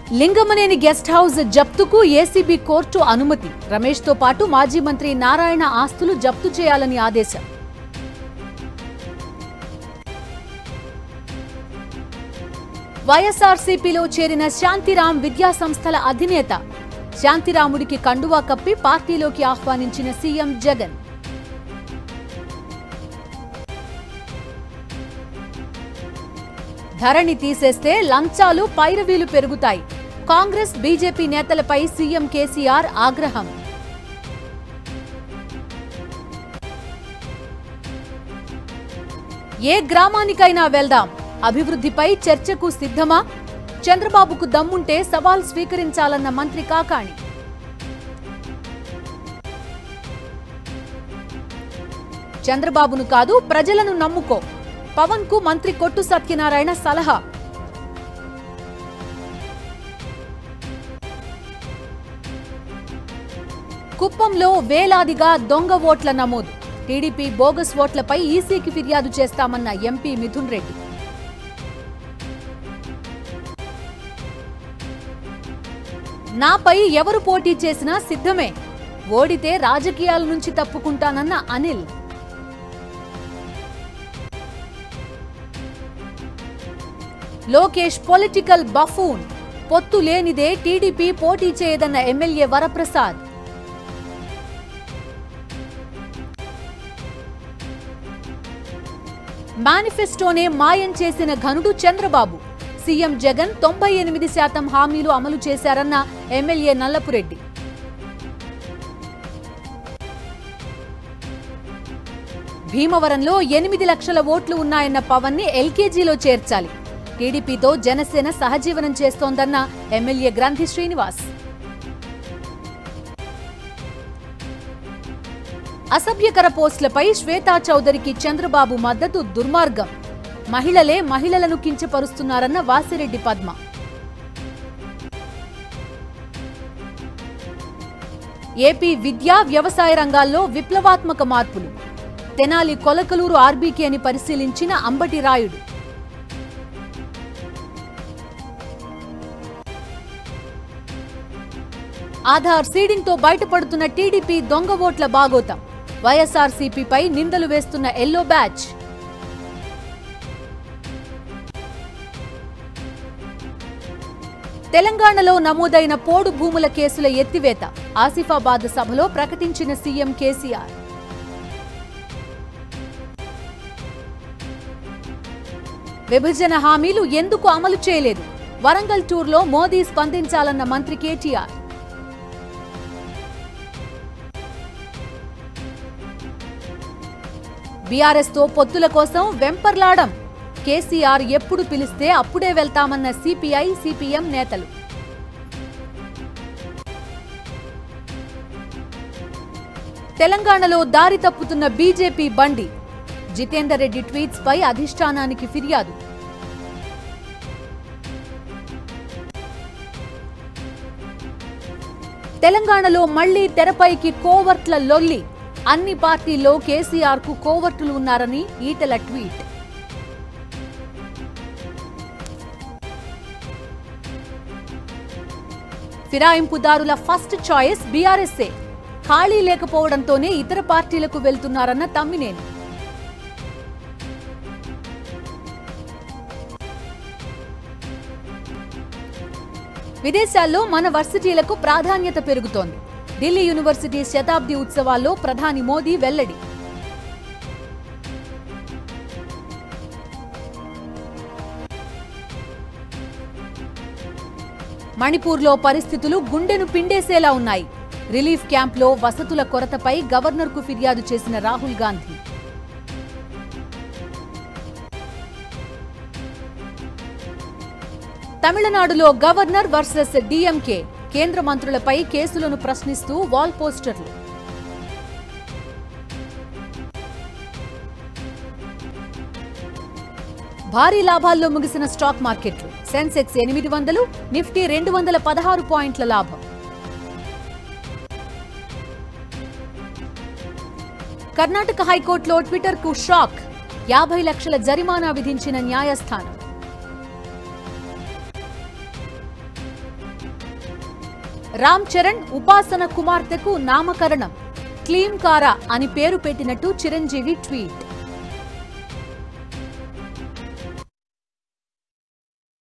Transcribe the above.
Lingamaneni guest house జప్తుకు ACB court అనుమతి రమేష్తో పాటు మాజీ మంత్రి నారాయణ ఆస్తులు జప్తు చేయాలని ఆదేశం వైఎస్ఆర్సీపీలో చేరిన శాంతిరాం విద్యా సంస్థల అధినేత శాంతిరాముడికి కండువా కప్పి పార్టీలోకి ఆహ్వానించిన సీఎం జగన్ ధరణి తీసేస్తే లంచాలు పైరవీలు పెరుగుతాయి కాంగ్రెస్ బీజేపీ నేతలపై సీఎం కేసీఆర్ ఆగ్రహం ఏ గ్రామానికైనా వెళ్దాం అభివృద్ధిపై చర్చకు సిద్ధమా చంద్రబాబుకు దమ్ముంటే సవాల్ స్వీకరించాలన్న మంత్రి కాకాణి చంద్రబాబును కాదు ప్రజలను నమ్ముకో పవన్ కు మంత్రి కొట్టు సత్యనారాయణ సలహా కుప్పంలో వేలాదిగా దొంగ ఓట్ల నమోదు టీడీపీ బోగస్ ఓట్లపై ఈసీకి ఫిర్యాదు చేస్తామన్న ఎంపీ మిథున్ రెడ్డి నాపై ఎవరు పోటీ చేసినా సిద్ధమే ఓడితే రాజకీయాల నుంచి తప్పుకుంటానన్న అనిల్ లోకేష్ పొలిటికల్ బఫూన్ పొత్తు లేనిదే టీడీపీ పోటీ చేయదన్న ఎమ్మెల్యే వరప్రసాద్ మేనిఫెస్టోనే మాయం చేసిన ఘనుడు చంద్రబాబు సీఎం జగన్ తొంభై ఎనిమిది శాతం హామీలు అమలు చేశారన్న ఎమ్మెల్యే నల్లపురెడ్డి భీమవరంలో ఎనిమిది లక్షల ఓట్లు ఉన్నాయన్న పవన్ ని ఎల్కేజీలో చేర్చాలి టీడీపీతో జనసేన సహజీవనం చేస్తోందన్న ఎమ్మెల్యే గ్రంథి శ్రీనివాస్ అసభ్యకర పోస్టులపై శ్వేతా చౌదరికి చంద్రబాబు మద్దతు దుర్మార్గం మహిళలే మహిళలను కించపరుస్తున్నారన్న వాసిరెడ్డి పద్మ ఏపీ విద్యా వ్యవసాయ రంగాల్లో విప్లవాత్మక మార్పులు తెనాలి కొలకలూరు ఆర్బీకి అని పరిశీలించిన అంబటి రాయుడు ఆధార్ సీడింగ్ తో బయటపడుతున్న టీడీపీ దొంగ ఓట్ల బాగోతం వైఎస్ఆర్సీపీపై నిందలు వేస్తున్న ఎల్లో బ్యాచ్ తెలంగాణలో నమోదైన పోడు భూముల కేసుల ఎత్తివేత ఆసిఫాబాద్ సభలో ప్రకటించిన సీఎం కేసీఆర్ విభజన హామీలు ఎందుకు అమలు చేయలేదు వరంగల్ టూర్లో మోదీ స్పందించాలన్న మంత్రి కేటీఆర్ బీఆర్ఎస్ తో పొత్తుల కోసం వెంపర్లాడం కేసీఆర్ ఎప్పుడు పిలిస్తే అప్పుడే వెళ్తామన్న సిపిఐ సిపిఎం నేతలు తెలంగాణలో దారి తప్పుతున్న బీజేపీ బండి జితేందర్ రెడ్డి ట్వీట్స్ పై అధిష్టానానికి ఫిర్యాదు తెలంగాణలో మళ్లీ తెరపైకి కోవర్ట్ల లొల్లి అన్ని పార్టీల్లో కేసీఆర్ కు కోవర్టులు ఉన్నారని ఈటల ట్వీట్ ఫిరాయింపుదారుల ఫస్ట్ చాయిస్ బీఆర్ఎస్ఏ ఖాళీ లేకపోవడంతోనే ఇతర పార్టీలకు వెళ్తున్నారన్న తమ్మినేని విదేశాల్లో మన వర్సిటీలకు ప్రాధాన్యత పెరుగుతోంది ఢిల్లీ యూనివర్సిటీ శతాబ్ది ఉత్సవాల్లో ప్రధాని మోదీ వెల్లడి మణిపూర్లో పరిస్థితులు గుండెను పిండేసేలా ఉన్నాయి రిలీఫ్ క్యాంప్లో వసతుల కొరతపై గవర్నర్కు ఫిర్యాదు చేసిన రాహుల్ గాంధీ తమిళనాడులో గవర్నర్ వర్సెస్ డీఎంకే కేంద్ర మంత్రులపై కేసులను ప్రశ్నిస్తూ వాల్ పోస్టర్లు భారీ లాభాల్లో ముగిసిన స్టాక్ మార్కెట్లు సెన్సెక్స్ ఎనిమిది వందలు నిఫ్టీ రెండు వందల పదహారు పాయింట్ల లాభం కర్ణాటక హైకోర్టులో ట్విట్టర్ కు షాక్ యాభై లక్షల జరిమానా విధించిన న్యాయస్థానం రామ్ చరణ్ ఉపాసన కుమార్తెకు నామకరణం క్లీంకారా అని పేరు పెట్టినట్టు చిరంజీవి ట్వీట్